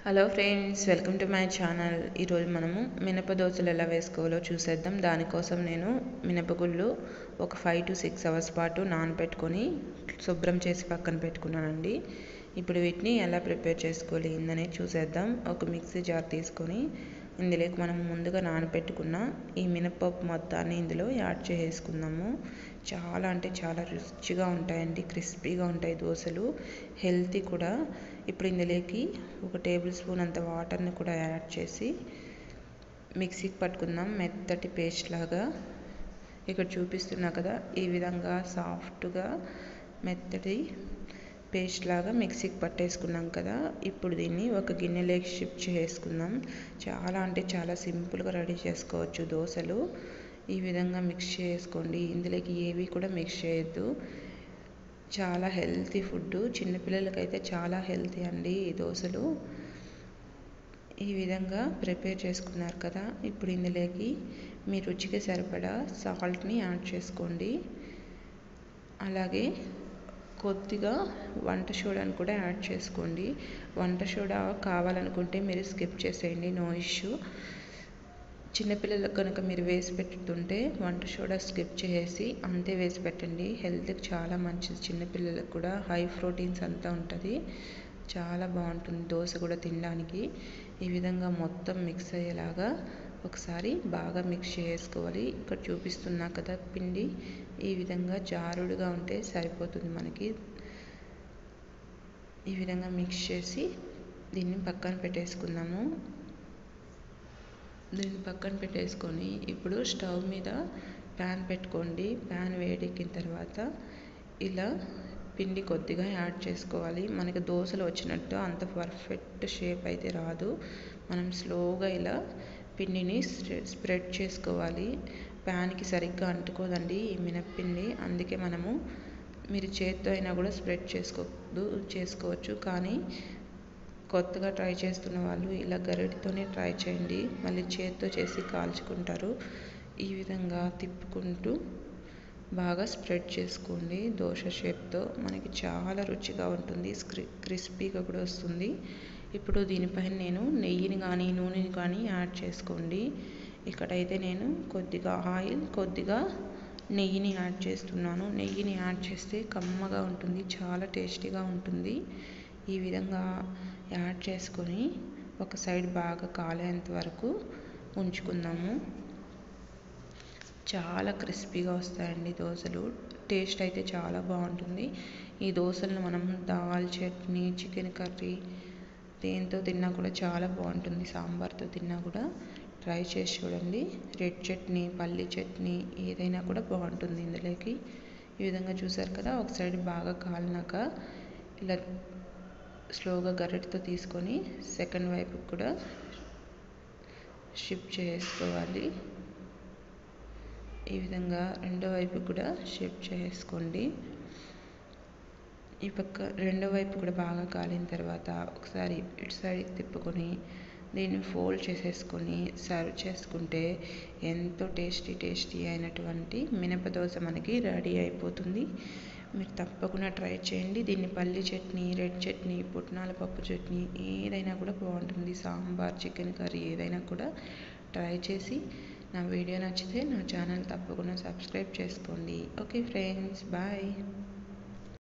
hello friends welcome to my channel ఈరోజు మనము మినప దోశలు ఎలా వేసుకోవాలో చూసేద్దాం దానికోసం నేను మినపగుళ్ళు ఒక ఫైవ్ టు సిక్స్ అవర్స్ పాటు నానబెట్టుకొని శుభ్రం చేసి పక్కన పెట్టుకున్నానండి ఇప్పుడు వీటిని ఎలా ప్రిపేర్ చేసుకోవాలి ఏందనేది చూసేద్దాం ఒక మిక్సీ జార్ తీసుకొని ఇందులోకి మనం ముందుగా నానబెట్టుకున్న ఈ మినపప్పు మొత్తాన్ని ఇందులో యాడ్ చేసుకుందాము చాలా అంటే చాలా రుచిగా ఉంటాయండి క్రిస్పీగా ఉంటాయి దోశలు హెల్తీ కూడా ఇప్పుడు ఇందులోకి ఒక టేబుల్ స్పూన్ అంత వాటర్ని కూడా యాడ్ చేసి మిక్సీకి పట్టుకుందాం మెత్తటి పేస్ట్ లాగా ఇక్కడ చూపిస్తున్నా కదా ఈ విధంగా సాఫ్ట్గా మెత్తటి పేస్ట్ లాగా మిక్సీకి పట్టేసుకున్నాం కదా ఇప్పుడు దీన్ని ఒక గిన్నెలోకి షిఫ్ట్ చేసుకుందాం చాలా అంటే చాలా సింపుల్గా రెడీ చేసుకోవచ్చు దోశలు ఈ విధంగా మిక్స్ చేసుకోండి ఇందులోకి ఏవి కూడా మిక్స్ చేయొద్దు చాలా హెల్తీ ఫుడ్ చిన్నపిల్లలకైతే చాలా హెల్తీ అండి ఈ దోశలు ఈ విధంగా ప్రిపేర్ చేసుకున్నారు కదా ఇప్పుడు ఇందులోకి మీ రుచికి సరిపడా సాల్ట్ని యాడ్ చేసుకోండి అలాగే కొద్దిగా వంట సోడాని కూడా యాడ్ చేసుకోండి వంట సోడా కావాలనుకుంటే మీరు స్కిప్ చేసేయండి నో ఇష్యూ చిన్నపిల్లలకు కనుక మీరు వేసి పెట్టుతుంటే వంట సోడా స్కిప్ చేసి అంతే వేసి పెట్టండి హెల్త్కి చాలా మంచిది చిన్నపిల్లలకు కూడా హై ప్రోటీన్స్ అంతా ఉంటుంది చాలా బాగుంటుంది దోశ కూడా తినడానికి ఈ విధంగా మొత్తం మిక్స్ అయ్యేలాగా ఒకసారి బాగా మిక్స్ చేసుకోవాలి ఇక్కడ చూపిస్తున్నా కదా పిండి ఈ విధంగా జారుడుగా ఉంటే సరిపోతుంది మనకి ఈ విధంగా మిక్స్ చేసి దీన్ని పక్కన పెట్టేసుకుందాము దీన్ని పక్కన పెట్టేసుకొని ఇప్పుడు స్టవ్ మీద ప్యాన్ పెట్టుకోండి ప్యాన్ వేడెక్కిన తర్వాత ఇలా పిండి కొద్దిగా యాడ్ చేసుకోవాలి మనకి దోశలు వచ్చినట్టు అంత పర్ఫెక్ట్ షేప్ అయితే రాదు మనం స్లోగా ఇలా పిండిని స్ప్రెడ్ చేసుకోవాలి ప్యాన్కి సరిగ్గా అంటుకోదండి ఈ మినప్పిండి అందుకే మనము మీరు చేత్తో అయినా కూడా స్ప్రెడ్ చేసుకోదు చేసుకోవచ్చు కానీ కొత్తగా ట్రై చేస్తున్న వాళ్ళు ఇలా గరిటితోనే ట్రై చేయండి మళ్ళీ చేత్తో చేసి కాల్చుకుంటారు ఈ విధంగా తిప్పుకుంటూ బాగా స్ప్రెడ్ చేసుకోండి దోశ షేప్తో మనకి చాలా రుచిగా ఉంటుంది క్రిస్పీగా కూడా వస్తుంది ఇప్పుడు దీనిపైన నేను నెయ్యిని కానీ నూనెని కానీ యాడ్ చేసుకోండి ఇక్కడైతే నేను కొద్దిగా ఆయిల్ కొద్దిగా నెయ్యిని యాడ్ చేస్తున్నాను నెయ్యిని యాడ్ చేస్తే కమ్మగా ఉంటుంది చాలా టేస్టీగా ఉంటుంది ఈ విధంగా యాడ్ చేసుకొని ఒక సైడ్ బాగా కాలేంత వరకు ఉంచుకుందాము చాలా క్రిస్పీగా వస్తాయండి దోశలు టేస్ట్ అయితే చాలా బాగుంటుంది ఈ దోశలను మనం దాల్ చట్నీ చికెన్ కర్రీ దేంతో తిన్నా కూడా చాలా బాగుంటుంది సాంబార్తో తిన్నా కూడా ట్రై చేసి చూడండి రెడ్ చట్నీ పల్లి చట్నీ ఏదైనా కూడా బాగుంటుంది ఇందులోకి ఈ విధంగా చూసారు కదా ఒక సైడ్ బాగా కాలినాక ఇలా స్లోగా గరిటతో తీసుకొని సెకండ్ వైపు కూడా షిఫ్ట్ చేసుకోవాలి ఈ విధంగా రెండో వైపు కూడా షిఫ్ట్ చేసుకోండి ఈ పక్క రెండో వైపు కూడా బాగా కాలిన తర్వాత ఒకసారి ఇటు సైడ్ తిప్పుకొని దీన్ని ఫోల్డ్ చేసేసుకొని సర్వ్ చేసుకుంటే ఎంతో టేస్టీ టేస్టీ అయినటువంటి మినప దోశ మనకి రెడీ అయిపోతుంది మీరు తప్పకుండా ట్రై చేయండి దీన్ని పల్లి చట్నీ రెడ్ చట్నీ పుట్నాల పప్పు చట్నీ ఏదైనా కూడా బాగుంటుంది సాంబార్ చికెన్ కర్రీ ఏదైనా కూడా ట్రై చేసి నా వీడియో నచ్చితే నా ఛానల్ తప్పకుండా సబ్స్క్రైబ్ చేసుకోండి ఓకే ఫ్రెండ్స్ బాయ్